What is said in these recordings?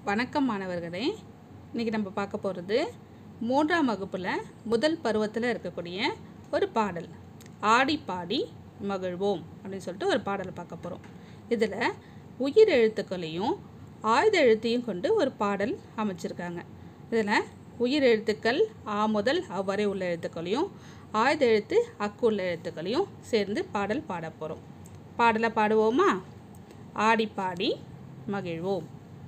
வணக்கம் மாணவர்களே இன்றைக்கி நம்ம பார்க்க போகிறது மூன்றாம் வகுப்பில் முதல் பருவத்தில் இருக்கக்கூடிய ஒரு பாடல் ஆடி பாடி மகிழ்வோம் அப்படின்னு சொல்லிட்டு ஒரு பாடலை பார்க்க போகிறோம் இதில் உயிர் எழுத்துக்களையும் ஆயுத எழுத்தையும் கொண்டு ஒரு பாடல் அமைச்சிருக்காங்க இதில் உயிர் எழுத்துக்கள் ஆ முதல் அவ்வரை உள்ள எழுத்துக்களையும் ஆயுத எழுத்து அக்கு உள்ள எழுத்துக்களையும் சேர்ந்து பாடல் பாட போகிறோம் பாடலை பாடுவோமா ஆடி பாடி மகிழ்வோம்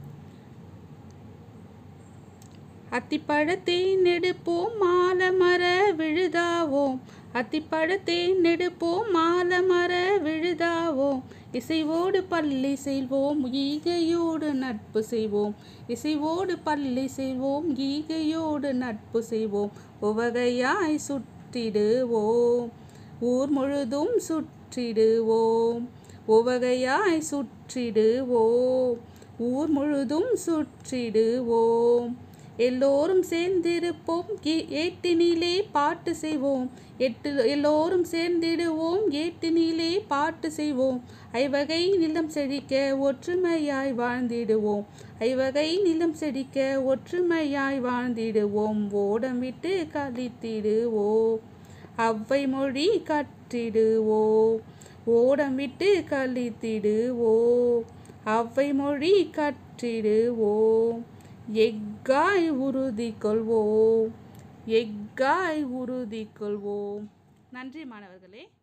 அத்திப்பழத்தை நெடுப்போம் மாலை மர விழுதாவோம் அத்திப்பழத்தை நெடுப்போம் மாலை மர விழுதாவோம் இசைவோடு பள்ளி செய்வோம் ஈகையோடு நட்பு செய்வோம் இசைவோடு பள்ளி செய்வோம் ஈகையோடு நட்பு செய்வோம் உவகையாய் சுற்றிடுவோம் ஊர் முழுதும் சுற்றிடுவோம் உவகையாய் சுற்றிடுவோம் ஊர் முழுதும் சுற்றிடுவோம் எல்லோரும் சேர்ந்திருப்போம் கி- ஏட்டினிலே பாட்டு செய்வோம் எட்டு எல்லோரும் சேர்ந்திடுவோம் ஏட்டினிலே பாட்டு செய்வோம் ஐவகை நிலம் செழிக்க ஒற்றுமையாய் வாழ்ந்திடுவோம் ஐவகை நிலம் செழிக்க ஒற்றுமையாய் வாழ்ந்திடுவோம் ஓடம் விட்டு கழித்திடுவோம் அவ்வை மொழி கற்றிடுவோம் ஓடம் விட்டு கழித்திடுவோம் அவ்வை மொழி கற்றிடுவோம் எக்காய் உறுதி கொள்வோம் எக்காய் உறுதி கொள்வோம் நன்றி மாணவர்களே